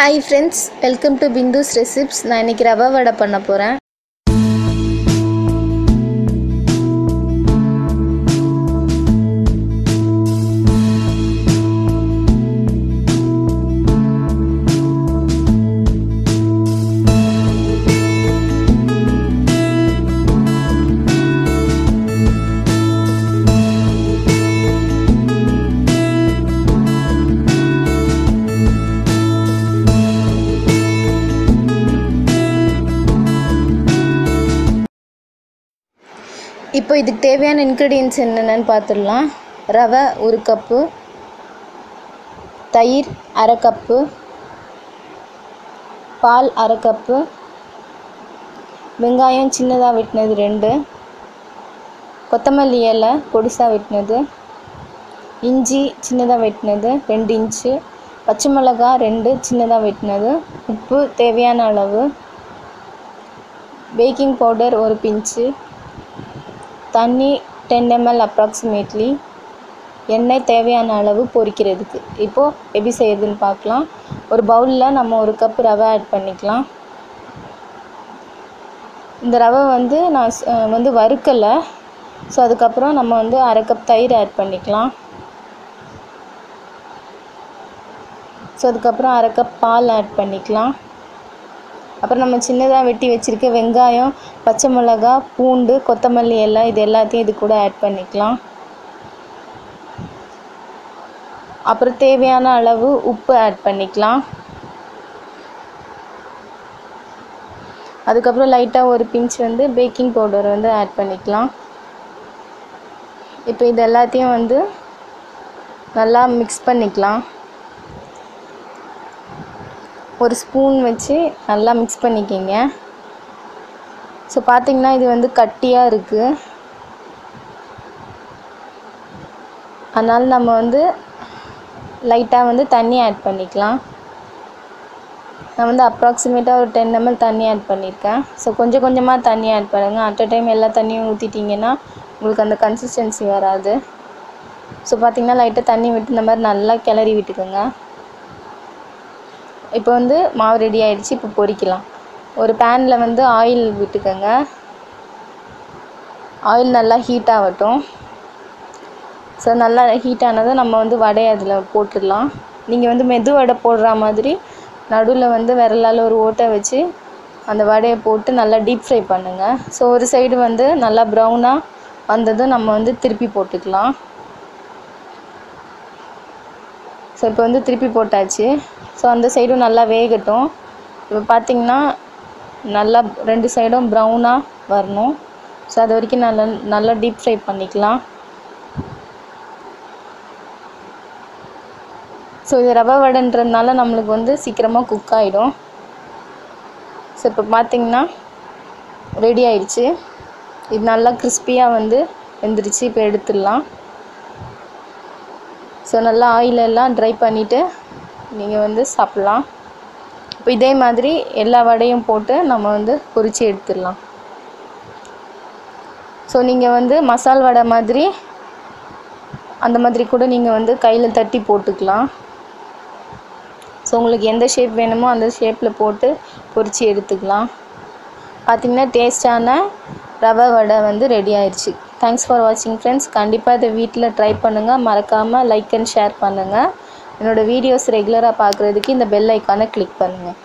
hi friends welcome to Bindu's recipes நான் இன்றைக்கி ரவை வடை பண்ண போகிறேன் இப்போ இதுக்கு தேவையான இன்க்ரீடியன்ஸ் என்னென்னு பார்த்துடலாம் ரவை ஒரு கப்பு தயிர் அரை கப்பு பால் அரை கப்பு வெங்காயம் சின்னதாக வெட்டினது ரெண்டு கொத்தமல்லி இலை பொடிசாக வெட்டினது இஞ்சி சின்னதாக வெட்டினது ரெண்டு இன்ச்சு பச்சை மிளகா ரெண்டு சின்னதாக வெட்டினது உப்பு தேவையான அளவு பேக்கிங் பவுடர் ஒரு பிஞ்சு தண்ணி டென் எம்எல் அப்ராக்சிமேட்லி எண்ணெய் தேவையான அளவு பொரிக்கிறதுக்கு இப்போது எப்படி செய்யுதுன்னு பார்க்கலாம் ஒரு பவுலில் நம்ம ஒரு கப் ரவை ஆட் பண்ணிக்கலாம் இந்த ரவை வந்து நான் ஸ்- அஹ் வந்து வறுக்கலை ஸோ அதுக்கப்புறம் நம்ம வந்து அரை கப் தயிர் ஆட் பண்ணிக்கலாம் ஸோ அதுக்கப்புறம் அரை கப் பால் ஆட் பண்ணிக்கலாம் அப்புறம் நம்ம சின்னதாக வெட்டி வச்சுருக்க வெங்காயம் பச்சை மிளகா பூண்டு கொத்தமல்லி எல்லாம் இது எல்லாத்தையும் இது கூட ஆட் பண்ணிக்கலாம் அப்புறம் தேவையான அளவு உப்பு ஆட் பண்ணிக்கலாம் அதுக்கப்புறம் லைட்டாக ஒரு பிஞ்ச் வந்து பேக்கிங் பவுடர் வந்து ஆட் பண்ணிக்கலாம் இப்போ இது எல்லாத்தையும் வந்து நல்லா மிக்ஸ் பண்ணிக்கலாம் ஒரு ஸ்பூன் வச்சு நல்லா மிக்ஸ் பண்ணிக்கிங்க ஸோ பார்த்தீங்கன்னா இது வந்து கட்டியாக இருக்குது அதனால் நம்ம வந்து லைட்டாக வந்து தண்ணி ஆட் பண்ணிக்கலாம் நான் வந்து அப்ராக்சிமேட்டாக ஒரு டென் எம்எல் தண்ணி ஆட் பண்ணியிருக்கேன் ஸோ கொஞ்சம் கொஞ்சமாக தண்ணி ஆட் பண்ணுங்கள் அட் அ டைம் எல்லா தண்ணியும் ஊற்றிட்டிங்கன்னா உங்களுக்கு அந்த கன்சிஸ்டன்சி வராது ஸோ பார்த்தீங்கன்னா லைட்டாக தண்ணி விட்டு இந்த மாதிரி நல்லா கிளறி விட்டுக்கோங்க இப்போ வந்து மாவு ரெடி ஆயிடுச்சு இப்போ பொரிக்கலாம் ஒரு பேனில் வந்து ஆயில் விட்டுக்கோங்க ஆயில் நல்லா ஹீட் ஆகட்டும் ஸோ நல்லா ஹீட் ஆனதும் நம்ம வந்து வடையை அதில் போட்டுடலாம் நீங்கள் வந்து மெது வடை போடுற மாதிரி நடுவில் வந்து விரலால் ஒரு ஓட்டை வச்சு அந்த வடையை போட்டு நல்லா டீப் ஃப்ரை பண்ணுங்கள் ஸோ ஒரு சைடு வந்து நல்லா ப்ரௌனாக வந்ததும் நம்ம வந்து திருப்பி போட்டுக்கலாம் ஸோ இப்போ வந்து திருப்பி போட்டாச்சு ஸோ அந்த சைடும் நல்லா வேகட்டும் இப்போ பார்த்தீங்கன்னா நல்லா ரெண்டு சைடும் ப்ரௌனாக வரணும் ஸோ அது வரைக்கும் நல்லா நல்லா டீப் ஃப்ரை பண்ணிக்கலாம் ஸோ இது ரவை வடைன்றதுனால நம்மளுக்கு வந்து சீக்கிரமாக குக் ஆகிடும் ஸோ இப்போ பார்த்தீங்கன்னா ரெடி ஆயிடுச்சு இது நல்லா கிறிஸ்பியாக வந்து வெந்துருச்சு இப்போ எடுத்துடலாம் ஸோ நல்லா ஆயில் எல்லாம் ட்ரை பண்ணிவிட்டு நீங்கள் வந்து சாப்பிட்லாம் இப்போ இதே மாதிரி எல்லா வடையும் போட்டு நம்ம வந்து பொரித்து எடுத்துடலாம் ஸோ நீங்கள் வந்து மசால் வடை மாதிரி அந்த மாதிரி கூட நீங்கள் வந்து கையில் தட்டி போட்டுக்கலாம் ஸோ உங்களுக்கு எந்த ஷேப் வேணுமோ அந்த ஷேப்பில் போட்டு பொரித்து எடுத்துக்கலாம் பார்த்திங்கன்னா டேஸ்டான ரவை வடை வந்து ரெடி ஆயிடுச்சு தேங்க்ஸ் ஃபார் வாட்சிங் ஃப்ரெண்ட்ஸ் கண்டிப்பாக இதை வீட்டில் ட்ரை பண்ணுங்கள் மறக்காமல் லைக் அண்ட் ஷேர் பண்ணுங்கள் என்னோடய வீடியோஸ் ரெகுலராக பார்க்குறதுக்கு இந்த பெல் ஐக்கானை கிளிக் பண்ணுங்கள்